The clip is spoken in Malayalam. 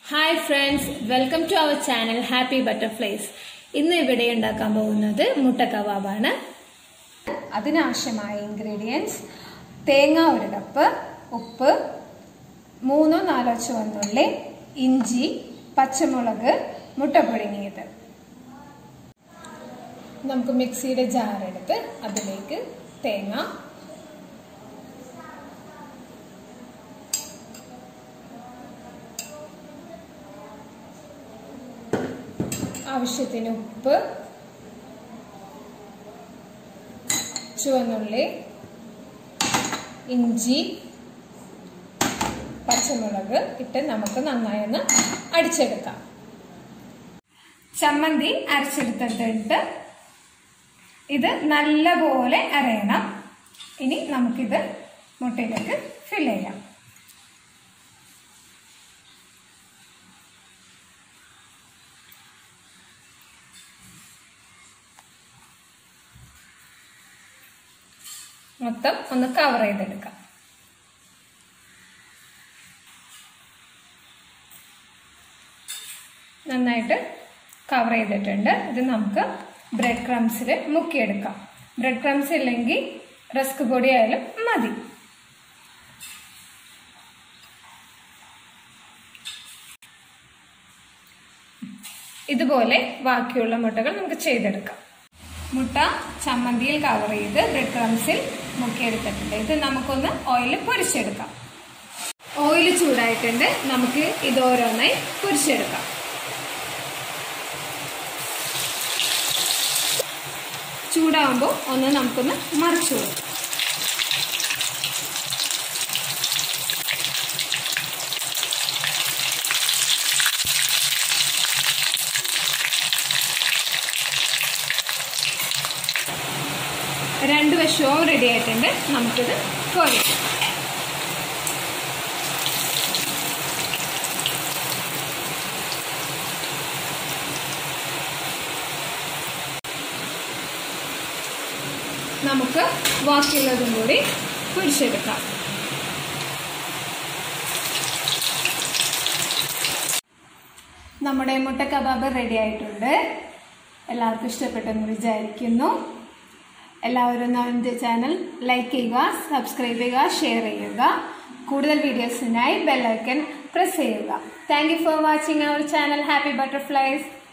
hi friends welcome to our channel happy butterflies ഇന്ന് ഇവിടെ ഉണ്ടാക്കാൻ പോകുന്നത് മുട്ട കബാബാണ് അതിനാവശ്യമായ ഇൻഗ്രീഡിയൻസ് തേങ്ങ ഒരു കപ്പ് ഉപ്പ് മൂന്നോ നാലോ ചുവന്നുള്ളി ഇഞ്ചി പച്ചമുളക് മുട്ട പുഴുങ്ങിയത് നമുക്ക് മിക്സിയുടെ ജാർ എടുത്ത് അതിലേക്ക് തേങ്ങ ആവശ്യത്തിന് ഉപ്പ് ചുവന്നുള്ളി ഇഞ്ചി പച്ചമുളക് ഇട്ട് നമുക്ക് നന്നായി ഒന്ന് അടിച്ചെടുക്കാം ചമ്മന്തി അരച്ചെടുത്തിട്ട് ഇത് നല്ലപോലെ അരയണം ഇനി നമുക്കിത് മുട്ടയിലേക്ക് ഫിൽ ചെയ്യാം മൊത്തം ഒന്ന് കവർ ചെയ്തെടുക്കാം നന്നായിട്ട് കവർ ചെയ്തിട്ടുണ്ട് ഇത് നമുക്ക് ബ്രെഡ് ക്രംസിൽ മുക്കിയെടുക്കാം ബ്രെഡ് ക്രംസ് ഇല്ലെങ്കിൽ റസ്ക് പൊടി ആയാലും മതി ഇതുപോലെ ബാക്കിയുള്ള മുട്ടകൾ നമുക്ക് ചെയ്തെടുക്കാം മുട്ട ചമ്മന്തിയിൽ കവർ ചെയ്ത് ബ്രെഡ് ക്രംസിൽ മുക്കിയെടുത്തിട്ടുണ്ട് ഇത് നമുക്കൊന്ന് ഓയിൽ പൊരിച്ചെടുക്കാം ഓയിൽ ചൂടായിട്ടുണ്ട് നമുക്ക് ഇത് ഓരോന്നായി പൊരിച്ചെടുക്കാം ചൂടാകുമ്പോൾ ഒന്ന് നമുക്കൊന്ന് മറിച്ചു കൊടുക്കാം രണ്ട് വശവും റെഡി ആയിട്ടുണ്ട് നമുക്കിത് കോരിക്കാം നമുക്ക് ബാക്കിയുള്ളതും കൂടി പൊരിച്ചെടുക്കാം നമ്മുടെ മുട്ട കബാബ് റെഡി ആയിട്ടുണ്ട് എല്ലാവർക്കും ഇഷ്ടപ്പെട്ടെന്ന് വിചാരിക്കുന്നു എല്ലാവരും നമ്മുടെ ചാനൽ ലൈക്ക് ചെയ്യുക സബ്സ്ക്രൈബ് ചെയ്യുക ഷെയർ ചെയ്യുക കൂടുതൽ വീഡിയോസിനായി ബെല്ലൈക്കൻ പ്രസ് ചെയ്യുക thank you for watching our channel happy butterflies